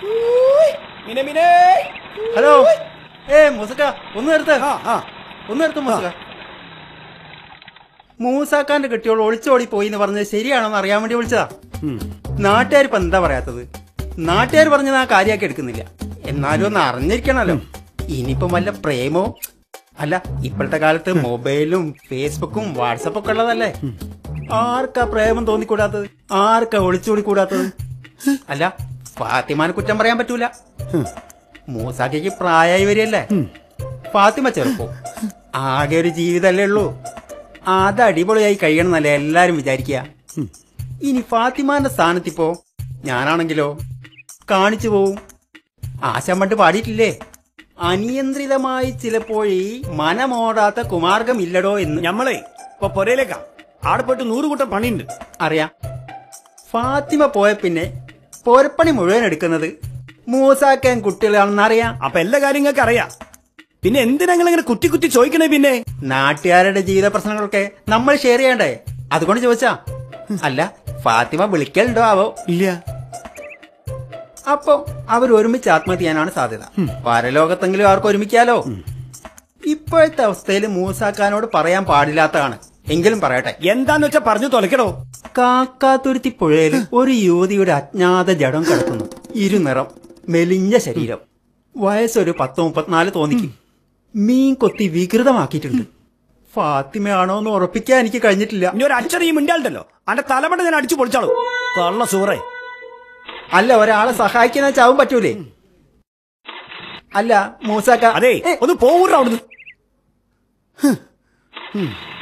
മിനെ മിനെ hello ഏ മൂസക്ക ഒന്ന് നിർത്ത് ഒന്ന് നിർത്ത് മൂസക്ക മൂസാക്കാന്റെ കെട്ടിയോൾ ഒളിച്ചോടി പോയി എന്ന് പറഞ്ഞത് ശരിയാണോന്ന് അറിയാൻ വേണ്ടി വിളിച്ചതാ നാട്ടുകാർ ഇപ്പൊ എന്താ പറയാത്തത് നാട്ടുകാർ പറഞ്ഞത് ആ കാര്യമാക്കി എടുക്കുന്നില്ല എന്നാലും ഒന്ന് അറിഞ്ഞിരിക്കണല്ലോ ഇനിയിപ്പം വല്ല പ്രേമോ അല്ല ഇപ്പോഴത്തെ കാലത്ത് മൊബൈലും ഫേസ്ബുക്കും വാട്സപ്പൊക്കെ ഉള്ളതല്ലേ ആർക്കാ പ്രേമം തോന്നിക്കൂടാത്തത് ആർക്കാ ഒളിച്ചോടി കൂടാത്തത് അല്ല ഫാത്തിമാനെ കുറ്റം പറയാൻ പറ്റൂല മൂസാക്കയ്ക്ക് പ്രായമായി വരികയല്ലേ ഫാത്തിമ ചെറുപ്പം ആകെ ഒരു ജീവിതമല്ലേ ഉള്ളൂ അത് അടിപൊളിയായി കഴിയണമെന്നല്ലേ എല്ലാരും വിചാരിക്കുക ഇനി ഫാത്തിമാന്റെ സ്ഥാനത്തിപ്പോ ഞാനാണെങ്കിലോ കാണിച്ചു പോവും ആശാൻ പണ്ട് പാടിയിട്ടില്ലേ അനിയന്ത്രിതമായി ചിലപ്പോഴീ മനമോടാത്ത കുമാർഗമില്ലടോ എന്ന് ഞമ്മളെ ഇപ്പൊ പൊരയിലേക്കാ ആടെ പോയിട്ട് നൂറ് കൂട്ടം പണിയുണ്ട് അറിയാം ഫാത്തിമ പോയ പിന്നെ പോരപ്പണി മുഴുവൻ എടുക്കുന്നത് മൂസാക്കാൻ കുട്ടികളാണെന്നറിയാം അപ്പൊ എല്ലാ കാര്യങ്ങൾക്ക് അറിയാം പിന്നെ എന്തിനാ നിങ്ങൾ ഇങ്ങനെ കുത്തി കുത്തി ചോദിക്കണേ പിന്നെ നാട്ടുകാരുടെ ജീവിത പ്രശ്നങ്ങളൊക്കെ നമ്മൾ ഷെയർ ചെയ്യണ്ടേ അതുകൊണ്ട് ചോദിച്ചാ അല്ല ഫാത്തിമ വിളിക്കലുണ്ടോ ആവോ ഇല്ല അപ്പൊ അവർ ഒരുമിച്ച് ആത്മഹത്യ ചെയ്യാനാണ് സാധ്യത പരലോകത്തെങ്കിലും അവർക്ക് ഒരുമിക്കാലോ ഇപ്പോഴത്തെ അവസ്ഥയിൽ മൂസാക്കാനോട് പറയാൻ പാടില്ലാത്തതാണ് എങ്കിലും പറയട്ടെ എന്താന്ന് വെച്ചാ പറഞ്ഞു തുലക്കടോ കാക്കാത്തുരുത്തി പുഴയിൽ ഒരു യുവതിയുടെ അജ്ഞാത ജഡം കിടക്കുന്നു ഇരുനിറം മെലിഞ്ഞ ശരീരം വയസ്സൊരു പത്ത് മുപ്പത്തിനാല് തോന്നിക്കും മീൻ കൊത്തി വികൃതമാക്കിയിട്ടുണ്ട് ഫാത്തിമയാണോ എന്ന് ഉറപ്പിക്കാൻ എനിക്ക് കഴിഞ്ഞിട്ടില്ല ഇനി ഒരു അച്ഛൻ ഈ മിണ്ടാളുണ്ടല്ലോ അന്റെ തലമണ്ട ഞാൻ അടിച്ചു പൊളിച്ചാളൂ കള്ള സൂറേ അല്ല ഒരാളെ സഹായിക്കുന്ന ചാവും പറ്റൂലേ അല്ല മൂസാക്ക അതെ ഏ, ഒന്ന് പോവൂറ അവിടുന്ന്